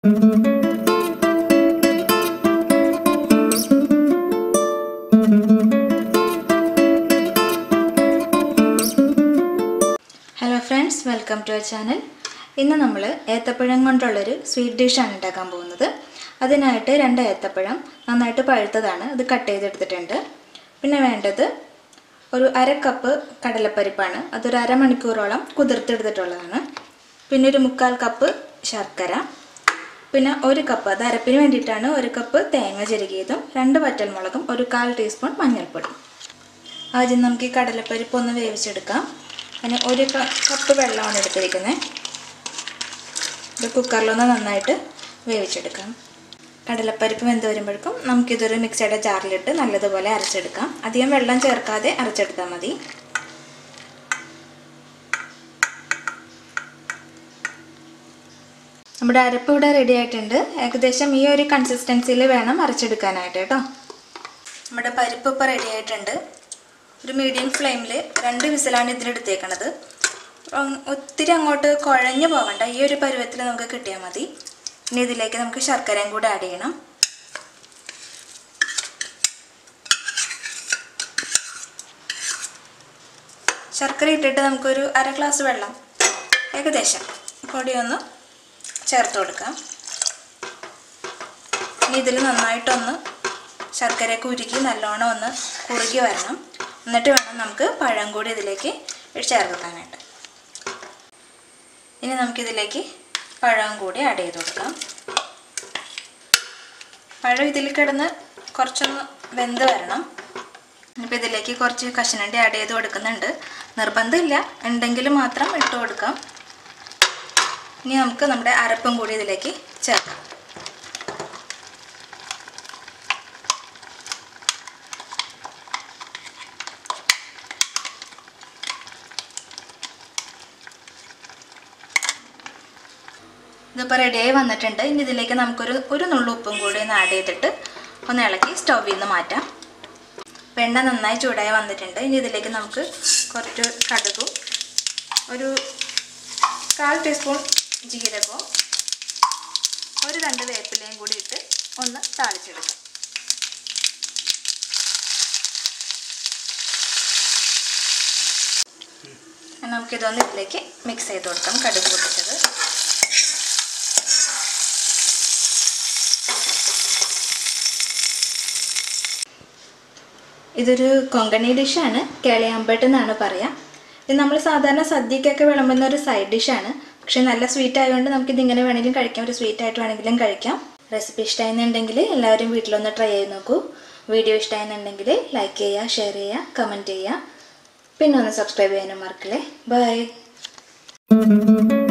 hello friends welcome to our channel ഇന്ന് നമ്മൾ ഏത്തപ്പഴം കൊണ്ടുള്ളൊരു സ്വീറ്റ് ഡിഷാണ് ഉണ്ടാക്കാൻ പോകുന്നത് അതിനായിട്ട് രണ്ട് ഏത്തപ്പഴം നന്നായിട്ട് പഴുത്തതാണ് അത് കട്ട് ചെയ്തെടുത്തിട്ടുണ്ട് പിന്നെ വേണ്ടത് ഒരു അര കപ്പ് കടലപ്പരിപ്പാണ് അതൊരു അരമണിക്കൂറോളം കുതിർത്തെടുത്തിട്ടുള്ളതാണ് പിന്നെ ഒരു മുക്കാൽ കപ്പ് ശർക്കര പിന്നെ ഒരു കപ്പ് അത് അരപ്പിന് വേണ്ടിയിട്ടാണ് ഒരു കപ്പ് തേങ്ങ ചെരുകിയതും രണ്ട് വറ്റൽമുളകും ഒരു കാൽ ടീസ്പൂൺ മഞ്ഞൾപ്പൊടി ആദ്യം നമുക്ക് ഈ കടലപ്പരിപ്പ് ഒന്ന് വേവിച്ചെടുക്കാം അതിന് ഒരു ക- കപ്പ് വെള്ളമാണ് എടുത്തിരിക്കുന്നത് ഇത് കുക്കറിലൊന്ന് നന്നായിട്ട് വേവിച്ചെടുക്കാം കടലപ്പരിപ്പ് വെന്ത് വരുമ്പോഴേക്കും നമുക്കിതൊരു മിക്സിയുടെ ജാറിലിട്ട് നല്ലതുപോലെ അരച്ചെടുക്കാം അധികം വെള്ളം ചേർക്കാതെ അരച്ചെടുത്താൽ മതി നമ്മുടെ അരപ്പ് ഇവിടെ റെഡി ആയിട്ടുണ്ട് ഏകദേശം ഈ ഒരു കൺസിസ്റ്റൻസിയിൽ വേണം അരച്ചെടുക്കാനായിട്ട് കേട്ടോ നമ്മുടെ പരിപ്പ് ഇപ്പോൾ റെഡി ആയിട്ടുണ്ട് ഒരു മീഡിയം ഫ്ലെയിമിൽ രണ്ട് വിസിലാണ് ഇതിലെടുത്തേക്കണത് ഉം, ഒത്തിരി അങ്ങോട്ട് കുഴഞ്ഞു പോകണ്ട ഈ ഒരു പരുവത്തിൽ നമുക്ക് കിട്ടിയാൽ മതി ഇനി ഇതിലേക്ക് നമുക്ക് ശർക്കരയും കൂടെ ആഡ് ചെയ്യണം ശർക്കര ഇട്ടിട്ട് നമുക്കൊരു അര ഗ്ലാസ് വെള്ളം ഏകദേശം പൊടി ഒന്ന് ചേർത്ത് കൊടുക്കാം ഇനി ഇതിൽ നന്നായിട്ടൊന്ന് ശർക്കരയൊക്കെ ഉരുക്കി നല്ലോണം ഒന്ന് കുറുകി വരണം എന്നിട്ട് വേണം നമുക്ക് പഴം കൂടി ഇതിലേക്ക് ചേർക്കാനായിട്ട് ഇനി നമുക്കിതിലേക്ക് പഴം കൂടി ആഡ് ചെയ്ത് കൊടുക്കാം പഴം ഇതിൽ കിടന്ന് കുറച്ചൊന്ന് വെന്ത് വരണം ഇനിയിപ്പോൾ ഇതിലേക്ക് കുറച്ച് കശുനണ്ടി ആഡ് ചെയ്ത് കൊടുക്കുന്നുണ്ട് നിർബന്ധമില്ല ഉണ്ടെങ്കിൽ മാത്രം ഇട്ട് കൊടുക്കാം ഇനി നമുക്ക് നമ്മുടെ അരപ്പും കൂടി ഇതിലേക്ക് ചേർക്കാം ഇതിപ്പോൾ റെഡിയായി വന്നിട്ടുണ്ട് ഇനി ഇതിലേക്ക് നമുക്കൊരു ഒരു നുള്ളു ഉപ്പും കൂടി ഒന്ന് ആഡ് ചെയ്തിട്ട് ഒന്ന് ഇളക്കി സ്റ്റൗവിൽ നിന്ന് മാറ്റാം വെണ്ണ നന്നായി ചൂടായി വന്നിട്ടുണ്ട് ഇനി ഇതിലേക്ക് നമുക്ക് കുറച്ച് കടുകും ഒരു കാൽ ടീസ്പൂൺ ജീരകവും ഒരു രണ്ട് വേപ്പിലയും കൂടി ഇട്ട് ഒന്ന് താളിച്ചെടുക്കാം നമുക്കിതൊന്ന് ഇതിലേക്ക് മിക്സ് ചെയ്ത് കൊടുക്കാം കടുക് പൊട്ടിച്ചത് ഇതൊരു കൊങ്കണി ഡിഷാണ് കേളയാമ്പട്ട് എന്നാണ് പറയാം ഇത് നമ്മൾ സാധാരണ സദ്യക്കൊക്കെ വിളമ്പുന്ന ഒരു സൈഡ് ഡിഷാണ് പക്ഷെ നല്ല സ്വീറ്റ് ആയതുകൊണ്ട് നമുക്ക് ഇതിങ്ങനെ വേണമെങ്കിലും കഴിക്കാം ഒരു സ്വീറ്റ് ആയിട്ട് വേണമെങ്കിലും കഴിക്കാം റെസിപ്പി ഇഷ്ടമായിരുന്നുണ്ടെങ്കിൽ എല്ലാവരും വീട്ടിലൊന്ന് ട്രൈ ചെയ്ത് നോക്കൂ വീഡിയോ ഇഷ്ടമായിരുന്നുണ്ടെങ്കിൽ ലൈക്ക് ചെയ്യുക ഷെയർ ചെയ്യുക കമൻറ്റ് ചെയ്യുക പിന്നെ ഒന്ന് സബ്സ്ക്രൈബ് ചെയ്യാനും മറക്കില്ലേ ബൈ